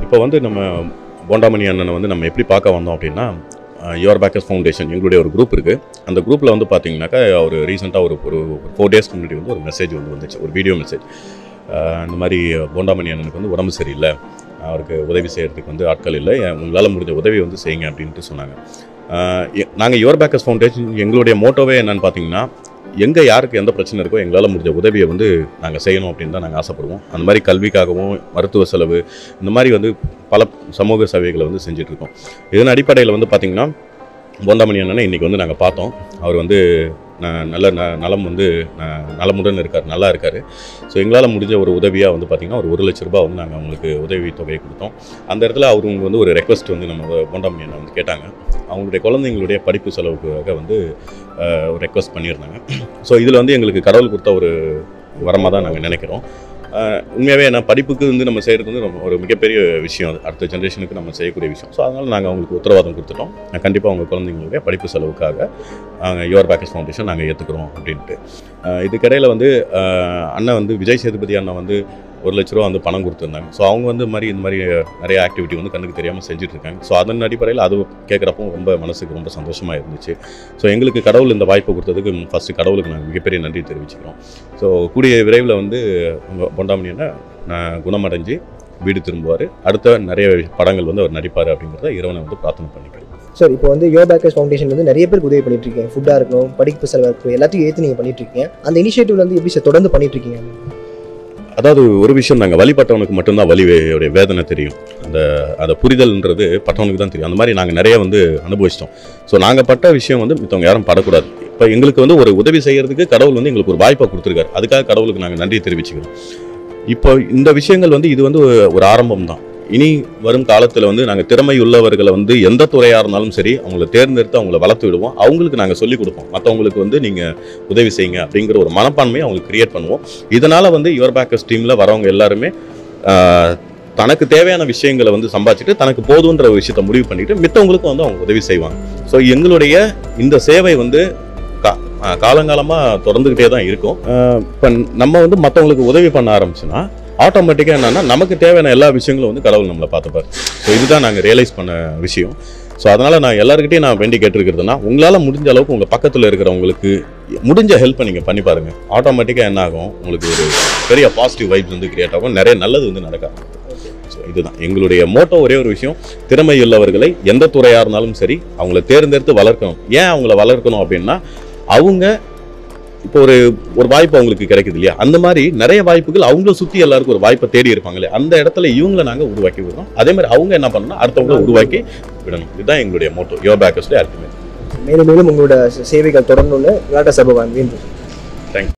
இப்போ வந்து நம்ம போண்டாமணி அண்ணனை வந்து நம்ம எப்படி பார்க்க வந்தோம் அப்படின்னா யுவர் பேக்கர்ஸ் ஃபவுண்டேஷன் எங்களுடைய ஒரு குரூப் இருக்குது அந்த குரூப்பில் வந்து பார்த்தீங்கன்னாக்கா ஒரு ரீசெண்டாக ஒரு ஒரு ஃபோர் டேஸ்க்கு முன்னாடி வந்து ஒரு மெசேஜ் வந்து வந்துச்சு ஒரு வீடியோ மெசேஜ் இந்த மாதிரி போண்டாமணி அண்ணனுக்கு வந்து உடம்பு சரியில்லை அவருக்கு உதவி செய்கிறதுக்கு வந்து ஆட்கள் இல்லை உங்களால் முடிஞ்ச உதவி வந்து செய்யுங்க அப்படின்ட்டு சொன்னாங்க நாங்கள் யுவர் பேக்கர்ஸ் ஃபவுண்டேஷன் எங்களுடைய மோட்டோவே என்னன்னு பார்த்தீங்கன்னா எங்கே யாருக்கு எந்த பிரச்சனை இருக்கோ எங்களால் முடிஞ்ச உதவியை வந்து நாங்கள் செய்யணும் அப்படின்னு தான் நாங்கள் ஆசைப்படுவோம் அந்த மாதிரி கல்விக்காகவும் மருத்துவ செலவு இந்த மாதிரி வந்து பல சமூக சேவைகளை வந்து செஞ்சிட்ருக்கோம் இதன் அடிப்படையில் வந்து பார்த்திங்கன்னா போண்டாமணி அண்ணனை இன்றைக்கி வந்து நாங்கள் பார்த்தோம் அவர் வந்து ந- நல்ல ந நலம் வந்து ந- நலமுடன் இருக்கார் நல்லா இருக்கார் ஸோ எங்களால் முடிஞ்ச ஒரு உதவியாக வந்து பார்த்திங்கன்னா ஒரு ஒரு லட்ச ரூபாய் வந்து நாங்கள் அவங்களுக்கு உதவி தொகையை கொடுத்தோம் அந்த இடத்துல அவங்க வந்து ஒரு ரெக்வஸ்ட் வந்து நம்ம போண்டாமணி அண்ணன் வந்து கேட்டாங்க அவங்களுடைய குழந்தைங்களுடைய படிப்பு செலவுக்காக வந்து அஹ், ஒரு ரெக்வஸ்ட் பண்ணியிருந்தாங்க ஸோ இதில் வந்து எங்களுக்கு கடவுள் கொடுத்த ஒரு வரமாக தான் நாங்கள் நினைக்கிறோம் அஹ், உண்மையாகவே என்ன படிப்புக்கு வந்து நம்ம செய்கிறது வந்து ரொம்ப ஒரு மிகப்பெரிய விஷயம் அது அடுத்த ஜென்ரேஷனுக்கு நம்ம செய்யக்கூடிய விஷயம் ஸோ அதனால் நாங்கள் அவங்களுக்கு உத்தரவாதம் கொடுத்துட்டோம் கண்டிப்பாக அவங்க குழந்தைங்களுடைய படிப்பு செலவுக்காக நாங்கள் யுவர் பேக்கேஜ் ஃபவுண்டேஷன் நாங்கள் ஏற்றுக்கிறோம் அப்படின்ட்டு அஹ், இதுக்கிடையில் வந்து அஹ், அண்ணன் வந்து விஜய் சேதுபதி அண்ணன் வந்து ஒரு லட்ச ரூபா வந்து பணம் கொடுத்துருந்தாங்க ஸோ அவங்க வந்து மாதிரி இந்த மாதிரி நிறைய ஆக்டிவிட்டி வந்து கண்ணுக்கு தெரியாமல் செஞ்சுட்டு இருக்காங்க ஸோ அதன் அடிப்படையில் அது கேட்குறப்போ ரொம்ப மனசுக்கு ரொம்ப சந்தோஷமாக இருந்துச்சு ஸோ எங்களுக்கு கடவுள் இந்த வாய்ப்பை கொடுத்ததுக்கு ஃபஸ்ட்டு கடவுளுக்கு நாங்கள் மிகப்பெரிய நன்றி தெரிவிச்சுக்கிறோம் ஸோ கூடிய விரைவில் வந்து உங்கள் பொண்டாமணியனை நான் குணமடைஞ்சு வீடு திரும்புவார் அடுத்த நிறைய படங்கள் வந்து அவர் நடிப்பார் அப்படிங்கிறத இறைவனை வந்து பிரார்த்தனை பண்ணிக்கிறேன் சார் இப்போ வந்து யோ பேக்கர்ஸ் ஃபவுண்டேஷன் வந்து நிறைய பேருக்கு உதவி பண்ணிட்டு இருக்கீங்க ஃபுட்டாக இருக்கணும் படிப்பு செலவாக இருக்கட்டும் எல்லாத்தையும் ஏற்று நீங்கள் பண்ணிட்டு இருக்கீங்க அந்த இனிஷியேட்டிவ்ல வந்து எப்படி சார் தொடர்ந்து பண்ணிட்டு இருக்கீங்க அதாவது ஒரு விஷயம் நாங்கள் வழிபட்டவனுக்கு மட்டும்தான் வலியோடைய வேதனை தெரியும் அந்த அந்த புரிதல்ன்றது பட்டவனுக்கு தான் தெரியும் அந்த மாதிரி நாங்கள் நிறைய வந்து அனுபவிச்சிட்டோம் ஸோ நாங்கள் பட்ட விஷயம் வந்து மித்தவங்க யாரும் படக்கூடாது இப்போ எங்களுக்கு வந்து ஒரு உதவி செய்யறதுக்கு கடவுள் வந்து எங்களுக்கு ஒரு வாய்ப்பை கொடுத்துருக்காரு அதுக்காக கடவுளுக்கு நாங்கள் நன்றி தெரிவிச்சுக்கிறோம் இப்போ இந்த விஷயங்கள் வந்து இது வந்து ஒரு- ஒரு ஆரம்பம் தான் இனி வரும் காலத்தில் வந்து நாங்கள் திறமை உள்ளவர்களை வந்து எந்த துறையாக இருந்தாலும் சரி அவங்கள தேர்ந்தெடுத்து அவங்கள வளர்த்து விடுவோம் அவங்களுக்கு நாங்கள் சொல்லிக் கொடுப்போம் மற்றவங்களுக்கு வந்து நீங்கள் உதவி செய்யுங்க அப்படிங்கிற ஒரு மனப்பான்மையை அவங்களுக்கு கிரியேட் பண்ணுவோம் இதனால வந்து யுவர் பேக்கர்ஸ் டீமில் வரவங்க எல்லாருமே ஆஹ், தனக்கு தேவையான விஷயங்களை வந்து சம்பாதிச்சுட்டு தனக்கு போதுன்ற ஒரு விஷயத்த முடிவு பண்ணிட்டு மித்தவங்களுக்கும் வந்து அவங்க உதவி செய்வாங்க ஸோ எங்களுடைய இந்த சேவை வந்து கா- ஆஹ், காலங்காலமா தொடர்ந்துக்கிட்டே தான் இருக்கும் இப்போ நம்ம வந்து மற்றவங்களுக்கு உதவி பண்ண ஆரம்பிச்சுன்னா ஆட்டோமேட்டிக்காக என்னன்னா நமக்கு தேவையான எல்லா விஷயங்களும் வந்து கடவுள் நம்மளை பார்த்துப்பார் ஸோ இதுதான் நாங்கள் ரியலைஸ் பண்ண விஷயம் ஸோ அதனால் நான் எல்லாருக்கிட்டையும் நான் வேண்டி கேட்டிருக்கிறதுனா உங்களால் முடிஞ்ச அளவுக்கு உங்கள் பக்கத்தில் இருக்கிறவங்களுக்கு முடிஞ்ச ஹெல்ப்பை நீங்கள் பண்ணி பாருங்கள் ஆட்டோமேட்டிக்காக என்ன ஆகும் உங்களுக்கு ஒரு பெரிய பாசிட்டிவ் வைப்ஸ் வந்து கிரியேட் ஆகும் நிறைய நல்லது வந்து நடக்க ஆரம்பிக்கும். ஸோ இதுதான் எங்களுடைய மோட்டோ ஒரே ஒரு விஷயம் திறமை உள்ளவர்களை எந்த துறையாக இருந்தாலும் சரி அவங்கள தேர்ந்தெடுத்து வளர்க்கணும் ஏன் அவங்கள வளர்க்கணும் அப்படின்னா அவங்க இப்போ ஒரு ஒரு வாய்ப்பு அவங்களுக்கு கிடைக்குது இல்லையா அந்த மாதிரி நிறைய வாய்ப்புகள் அவங்கள சுற்றி எல்லாருக்கும் ஒரு வாய்ப்பை தேடி இருப்பாங்களே அந்த இடத்துல இவங்கள நாங்கள் உருவாக்கி விடுறோம் அதே மாதிரி அவங்க என்ன பண்ணணும் அடுத்தவங்கள உருவாக்கி விடணும் இதுதான் எங்களுடைய மோட்டோ யோ பேக்கர்ஸ்லேயே அல்டிமேட் மேலும் மேலும் உங்களோட சேவைகள் தொடரணும்னு விளையாட்ட சபை வேண்டு